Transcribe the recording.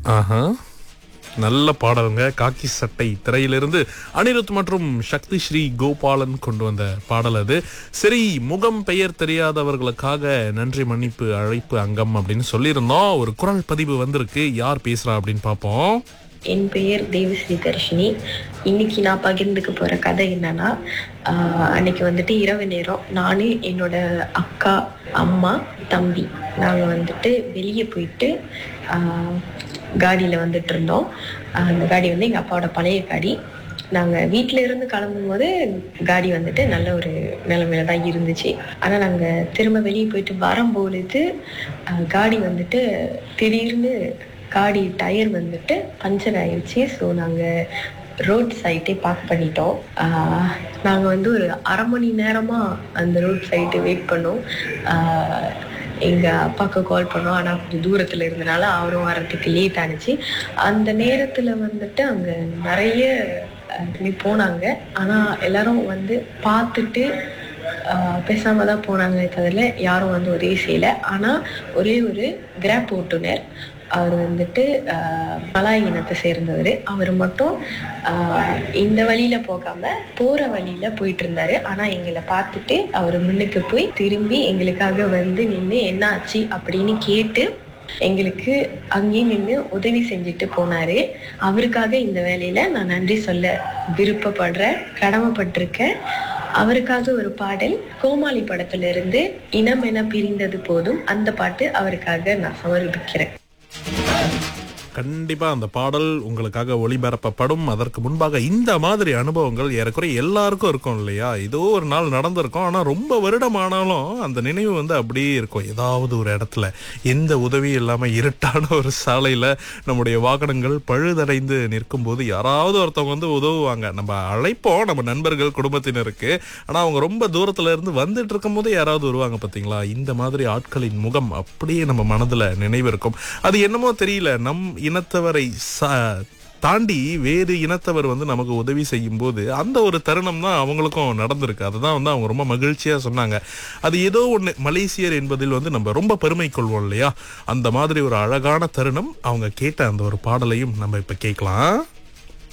ஆஹா நல்ல பாடலுங்க காக்கி சட்டை திரையிலிருந்து அனிருத் மற்றும் சக்தி ஸ்ரீ கோபாலன் கொண்டு வந்த பாடல் அது சரி முகம் பெயர் தெரியாதவர்களுக்காக நன்றி மன்னிப்பு அழைப்பு அங்கம் அப்படின்னு சொல்லியிருந்தோம் ஒரு குரல் பதிவு வந்திருக்கு யார் பேசுறா அப்படின்னு பார்ப்போம் என் பெயர் தேவஸ்ரீ தர்ஷினி இன்னைக்கு நான் பகிர்ந்துக்க போற கதை என்னன்னா ஆஹ், அன்னைக்கு வந்துட்டு இரவு நேரம் நானு என்னோட அக்கா அம்மா தம்பி நாங்க வந்துட்டு வெளியே போயிட்டு ஆஹ், காடியில வந்துட்டு இருந்தோம் ஆஹ், அந்த காடி வந்து எங்க அப்பாவோட பழைய காடி நாங்க வீட்ல இருந்து கிளம்பும் போது காடி வந்துட்டு நல்ல ஒரு நிலைமையில தான் இருந்துச்சு ஆனா நாங்க திரும்ப வெளியே போயிட்டு வரும்பொழுது ஆஹ், காடி வந்துட்டு திடீர்னு காடி டயர் வந்துட்டு பஞ்சர் ஆயிடுச்சு ஸோ நாங்கள் ரோட் சைட்டே பார்க் பண்ணிட்டோம் நாங்கள் வந்து ஒரு அரை மணி நேரமாக அந்த ரோட் சைட்டு வெயிட் பண்ணோம் ஆஹ் எங்க அப்பாவுக்கு கால் பண்ணோம் ஆனால் கொஞ்சம் தூரத்தில் இருந்தனால அவரும் வரதுக்கு லேட் ஆனிச்சு அந்த நேரத்தில் வந்துட்டு அங்கே நிறைய அஹ், போனாங்க ஆனால் எல்லாரும் வந்து பார்த்துட்டு ஆஹ் பேசாம தான் போனாங்களே தவிர யாரும் வந்து உதவி செய்யல ஆனா ஒரே ஒரு கிராப் ஓட்டுநர் அவர் வந்துட்டு ஆஹ் மலாய் இனத்தை சேர்ந்தவர் அவர் மட்டும் ஆஹ் இந்த வழியில போகாம போற வழியில போயிட்டு இருந்தாரு ஆனா எங்களை பார்த்துட்டு அவர் முன்னுக்கு போய் திரும்பி எங்களுக்காக வந்து நின்று என்ன ஆச்சு அப்படின்னு கேட்டு எங்களுக்கு அங்கேயே நின்று உதவி செஞ்சுட்டு போனாரு அவருக்காக இந்த வேலையில நான் நன்றி சொல்ல விருப்பப்படுறேன் கடமைப்பட்டிருக்கேன் அவருக்காக ஒரு பாடல் கோமாளி படத்துல இருந்து இனம் என பிரிந்தது போதும் அந்த பாட்டு அவருக்காக நான் சமர்ப்பிக்கிறேன் கண்டிப்பா அந்த பாடல் உங்களுக்காக ஒளிபரப்பப்படும் அதற்கு முன்பாக இந்த மாதிரி அனுபவங்கள் ஏறக்குறைய எல்லாருக்கும் இருக்கும் இல்லையா ஏதோ ஒரு நாள் நடந்திருக்கும் ஆனா ரொம்ப வருடம் ஆனாலும் அந்த நினைவு வந்து அப்படியே இருக்கும் ஏதாவது ஒரு இடத்துல எந்த உதவியும் இல்லாம இருட்டான ஒரு சாலையில நம்முடைய வாகனங்கள் பழுதடைந்து நிற்கும் போது யாராவது ஒருத்தவங்க வந்து உதவுவாங்க நம்ம அழைப்போம் நம்ம நண்பர்கள் குடும்பத்தினருக்கு ஆனா அவங்க ரொம்ப தூரத்துல இருந்து வந்துட்டு இருக்கும் போது யாராவது வருவாங்க பாத்தீங்களா இந்த மாதிரி ஆட்களின் முகம் அப்படியே நம்ம மனதுல நினைவு இருக்கும் அது என்னமோ தெரியல நம் இனத்தவரை ச- தாண்டி வேறு இனத்தவர் வந்து நமக்கு உதவி செய்யும் போது அந்த ஒரு தருணம் தான் அவங்களுக்கும் நடந்திருக்கு அதுதான் வந்து அவங்க ரொம்ப மகிழ்ச்சியா சொன்னாங்க அது ஏதோ ஒண்ணு மலேசியர் என்பதில் வந்து நம்ம ரொம்ப பெருமை கொள்வோம் இல்லையா அந்த மாதிரி ஒரு அழகான தருணம் அவங்க கேட்ட அந்த ஒரு பாடலையும் நம்ம இப்ப கேட்கலாம்